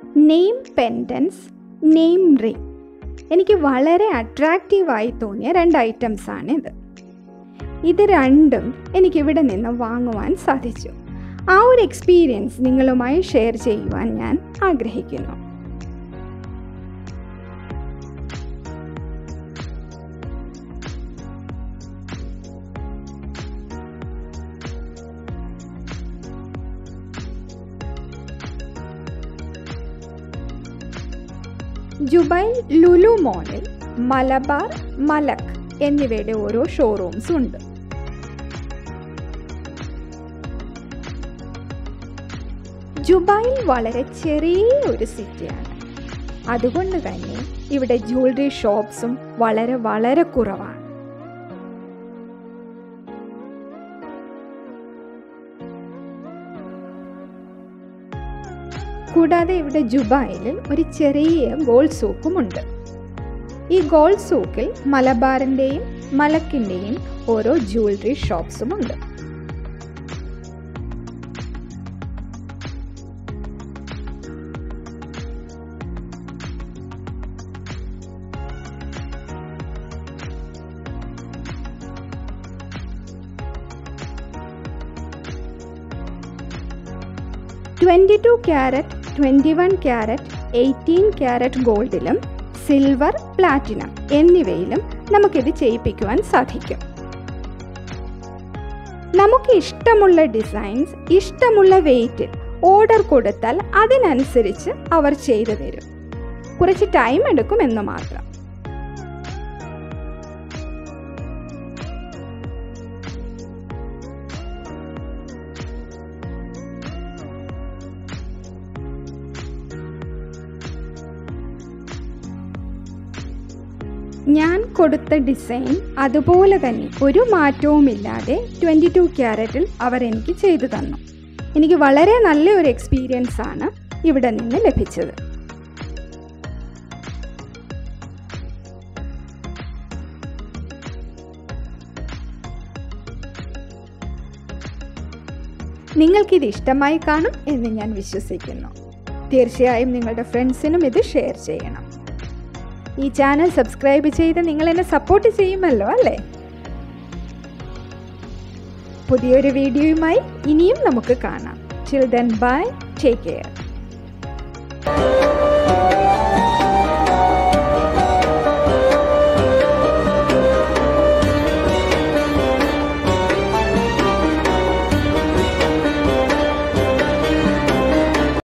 name പെൻഡൻസ് name ring എനിക്ക് വളരെ അട്രാക്റ്റീവായി തോന്നിയ രണ്ട് ഐറ്റംസ് ആണ് ഇത് ഇത് രണ്ടും എനിക്കിവിടെ നിന്ന് വാങ്ങുവാൻ സാധിച്ചു ആ ഒരു എക്സ്പീരിയൻസ് നിങ്ങളുമായി ഷെയർ ചെയ്യുവാൻ ഞാൻ ആഗ്രഹിക്കുന്നു ജുബൈൽ ലുലു മോളിൽ മലബാർ മലക് എന്നിവയുടെ ഓരോ ഷോറൂംസ് ഉണ്ട് ജുബൈൽ വളരെ ചെറിയ ഒരു സിറ്റിയാണ് അതുകൊണ്ട് തന്നെ ഇവിടെ ജ്വല്ലറി ഷോപ്സും വളരെ വളരെ കുറവാണ് കൂടാതെ ഇവിടെ ജുബൈലിൽ ഒരു ചെറിയ ഗോൾഡ് സൂക്കുമുണ്ട് ഈ ഗോൾഡ് സൂക്കിൽ മലബാറിൻ്റെയും മലക്കിൻ്റെയും ഓരോ ജ്വല്ലറി ഷോപ്സുമുണ്ട് twenty two carat twenty one carat eighteen carat ഗോൾഡിലും സിൽവർ പ്ലാറ്റിനം എന്നിവയിലും നമുക്കിത് ചെയ്യിപ്പിക്കുവാൻ സാധിക്കും നമുക്ക് ഇഷ്ടമുള്ള ഡിസൈൻസ് ഇഷ്ടമുള്ള വെയിറ്റിൽ ഓർഡർ കൊടുത്താൽ അതിനനുസരിച്ച് അവർ ചെയ്തു തരും കുറച്ച് ടൈം എടുക്കും എന്ന് മാത്രം ഞാൻ കൊടുത്ത ഡിസൈൻ അതുപോലെ തന്നെ ഒരു മാറ്റവുമില്ലാതെ ട്വൻറ്റി ടു ക്യാരറ്റിൽ അവർ എനിക്ക് ചെയ്തു തന്നു എനിക്ക് വളരെ നല്ല ഒരു എക്സ്പീരിയൻസ് ആണ് ഇവിടെ നിന്ന് ലഭിച്ചത് നിങ്ങൾക്കിത് ഇഷ്ടമായി കാണും എന്ന് ഞാൻ വിശ്വസിക്കുന്നു തീർച്ചയായും നിങ്ങളുടെ ഫ്രണ്ട്സിനും ഇത് ഷെയർ ചെയ്യണം ഈ ചാനൽ സബ്സ്ക്രൈബ് ചെയ്ത് നിങ്ങൾ എന്നെ സപ്പോർട്ട് ചെയ്യുമല്ലോ അല്ലേ പുതിയൊരു വീഡിയോയുമായി ഇനിയും നമുക്ക് കാണാം chill then bye take care